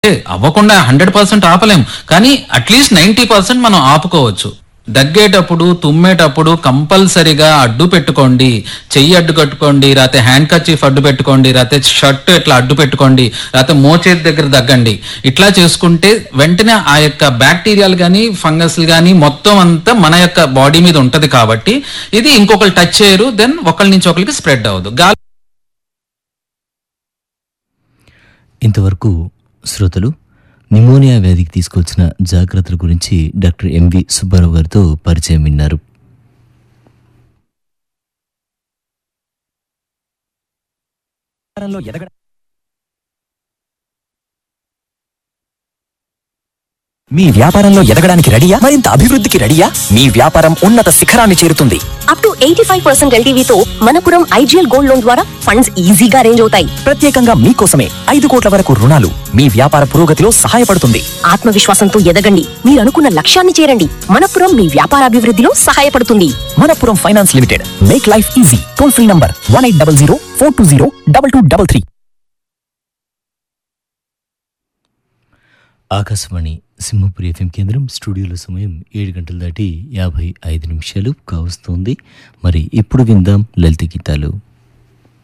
ఏ, అవ్వకుండా hundred percent ఆపలేం కానీ at least ninety percent మనం ఆపుకోవచ్చు దగ్గేటప్పుడు తుమ్మేటప్పుడు కంపల్సరిగా అడ్డు పెట్టుకోండి చెయ్యి అడ్డు కట్టుకోండి లేకపోతే హ్యాండ్ కచీఫ్ అడ్డు పెట్టుకోండి లేకపోతే షర్ట్ ఇట్లా అడ్డు పెట్టుకోండి లేకపోతే మోచేతి దగ్గర దగ్గండి ఇట్లా చేసుకుంటే వెంటనే ఆ యొక్క బ్యాక్టీరియాలు కానీ ఫంగస్లు కానీ మొత్తం అంతా మన యొక్క బాడీ మీద ఉంటది కాబట్టి ఇది ఇంకొకరు టచ్ చేయరు దెన్ ఒకరి నుంచి ఒకరికి స్ప్రెడ్ అవ్వదు గాలి ఇంతవరకు శ్రోతలు నిమోనియా వ్యాధికి తీసుకొచ్చిన జాగ్రత్తల గురించి డాక్టర్ ఎంవి సుబ్బారావు గారితో పరిచయం విన్నారు వ్యాపారంలో ఎదగ మీ వ్యాపారంలో ఎదగడానికి రెడీయా మరింత అభివృద్ధికి రెడీయా మీ వ్యాపారం ఉన్నత శిఖరాన్ని చేరుతుంది up to eighty five percent ఎల్టీవీతో మనపురం ఐజీఎల్ గోల్డ్ లోన్ ద్వారా ఫండ్స్ ఈజీగా అరేంజ్ అవుతాయి ప్రత్యేకంగా మీకోసమే ఐదు కోట్ల వరకు రుణాలు మీ వ్యాపార పురోగతిలో సహాయపడుతుంది ఆత్మవిశ్వాసంతో ఎదగండి మీరు అనుకున్న లక్ష్యాన్ని చేరండి మనపురం మీ వ్యాపారాభివృద్ధిలో సహాయపడుతుంది Manappuram finance limited make life easy toll free number one eight double zero four two zero double two double three Akashvani Simhapuri FM కేంద్రం స్టూడియోలో సమయం ఏడు గంటలు దాటి యాభై ఐదు నిమిషాలు కావస్తోంది మరి ఇప్పుడు విందాం లలిత గీతాలు